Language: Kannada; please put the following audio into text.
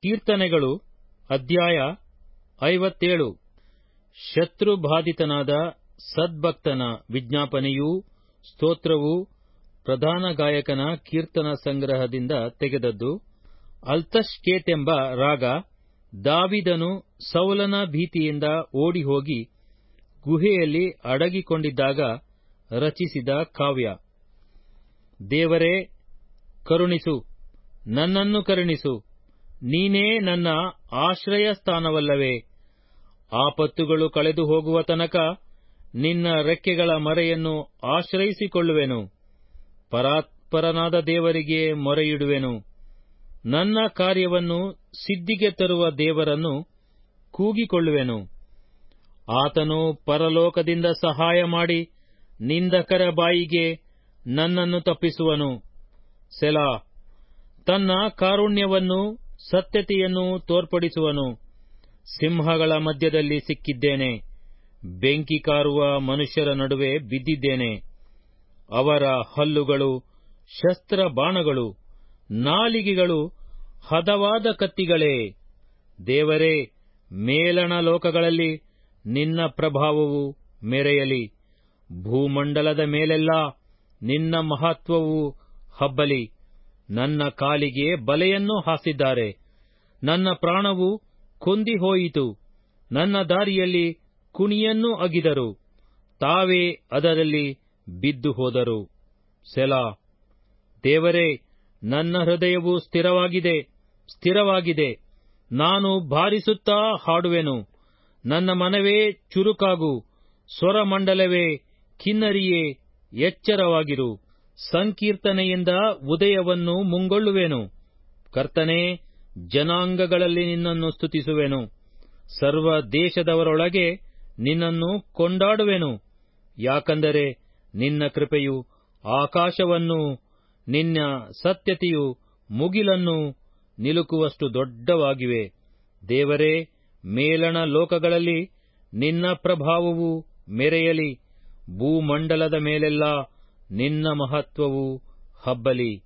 ಕೀರ್ತನೆಗಳು ಅಧ್ಯಾಯ ಐವತ್ತೇಳು ಶತ್ರುಬಾಧಿತನಾದ ಸದ್ಭಕ್ತನ ವಿಜ್ಞಾಪನೆಯೂ ಸ್ತೋತ್ರವೂ ಪ್ರಧಾನ ಗಾಯಕನ ಕೀರ್ತನ ಸಂಗ್ರಹದಿಂದ ತೆಗೆದದ್ದು ಅಲ್ತಷ್ಕೇತೆಂಬ ರಾಗ ದಾವಿದನು ಸೌಲನ ಭೀತಿಯಿಂದ ಓಡಿಹೋಗಿ ಗುಹೆಯಲ್ಲಿ ಅಡಗಿಕೊಂಡಿದ್ದಾಗ ರಚಿಸಿದ ಕಾವ್ಯ ದೇವರೇ ಕರುಣಿಸು ನನ್ನನ್ನು ಕರುಣಿಸು ನೀನೇ ನನ್ನ ಆಶ್ರಯ ಸ್ಥಾನವಲ್ಲವೇ ಆಪತ್ತುಗಳು ಕಳೆದು ಹೋಗುವ ತನಕ ನಿನ್ನ ರೆಕ್ಕೆಗಳ ಮರೆಯನ್ನು ಆಶ್ರಯಿಸಿಕೊಳ್ಳುವೆನು ಪರಾತ್ಪರನಾದ ದೇವರಿಗೆ ಮೊರೆಯಿಡುವೆನು ನನ್ನ ಕಾರ್ಯವನ್ನು ಸಿದ್ಧಿಗೆ ತರುವ ದೇವರನ್ನು ಕೂಗಿಕೊಳ್ಳುವೆನು ಆತನು ಪರಲೋಕದಿಂದ ಸಹಾಯ ಮಾಡಿ ನಿಂದಕರ ಬಾಯಿಗೆ ನನ್ನನ್ನು ತಪ್ಪಿಸುವನು ಸೆಲಾ ತನ್ನ ಕಾರುಣ್ಯವನ್ನು ಸತ್ಯತೆಯನ್ನು ತೋರ್ಪಡಿಸುವನು ಸಿಂಹಗಳ ಮಧ್ಯದಲ್ಲಿ ಸಿಕ್ಕಿದ್ದೇನೆ ಬೆಂಕಿ ಕಾರುವ ಮನುಷ್ಯರ ನಡುವೆ ಬಿದ್ದಿದ್ದೇನೆ ಅವರ ಹಲ್ಲುಗಳು ಶಸ್ತ್ರ ಬಾಣಗಳು ನಾಲಿಗೆಗಳು ಹದವಾದ ಕತ್ತಿಗಳೇ ದೇವರೇ ಮೇಲಣ ಲೋಕಗಳಲ್ಲಿ ನಿನ್ನ ಪ್ರಭಾವವು ಮೆರೆಯಲಿ ಭೂಮಂಡಲದ ಮೇಲೆಲ್ಲ ನಿನ್ನ ಮಹತ್ವವು ಹಬ್ಬಲಿ ನನ್ನ ಕಾಲಿಗೆ ಬಲೆಯನ್ನು ಹಾಸಿದ್ದಾರೆ ನನ್ನ ಪ್ರಾಣವು ಕೊಂದಿ ಹೋಯಿತು ನನ್ನ ದಾರಿಯಲ್ಲಿ ಕುಣಿಯನ್ನು ಅಗಿದರು ತಾವೇ ಅದರಲ್ಲಿ ಬಿದ್ದು ಹೋದರು ಸೆಲಾ ದೇವರೇ ನನ್ನ ಹೃದಯವು ಸ್ಥಿರವಾಗಿದೆ ಸ್ಥಿರವಾಗಿದೆ ನಾನು ಭಾರಿಸುತ್ತಾ ಹಾಡುವೆನು ನನ್ನ ಮನವೇ ಚುರುಕಾಗು ಸ್ವರಮಂಡಲವೇ ಕಿನ್ನರಿಯೇ ಎಚ್ಚರವಾಗಿರು ಸಂಕೀರ್ತನೆಯಿಂದ ಉದಯವನ್ನು ಮುಂಗೊಳ್ಳುವೆನು ಕರ್ತನೇ ಜನಾಂಗಗಳಲ್ಲಿ ನಿನ್ನನ್ನು ಸ್ತುತಿಸುವೆನು ಸರ್ವ ದೇಶದವರೊಳಗೆ ನಿನ್ನನ್ನು ಕೊಂಡಾಡುವೆನು ಯಾಕಂದರೆ ನಿನ್ನ ಕೃಪೆಯು ಆಕಾಶವನ್ನು ನಿನ್ನ ಸತ್ಯತೆಯು ಮುಗಿಲನ್ನು ನಿಲುಕುವಷ್ಟು ದೊಡ್ಡವಾಗಿವೆ ದೇವರೇ ಮೇಲಣ ಲೋಕಗಳಲ್ಲಿ ನಿನ್ನ ಪ್ರಭಾವವು ಮೆರೆಯಲಿ ಭೂಮಂಡಲದ ಮೇಲೆಲ್ಲ ನಿನ್ನ ಮಹತ್ವವು ಹಬ್ಬಲಿ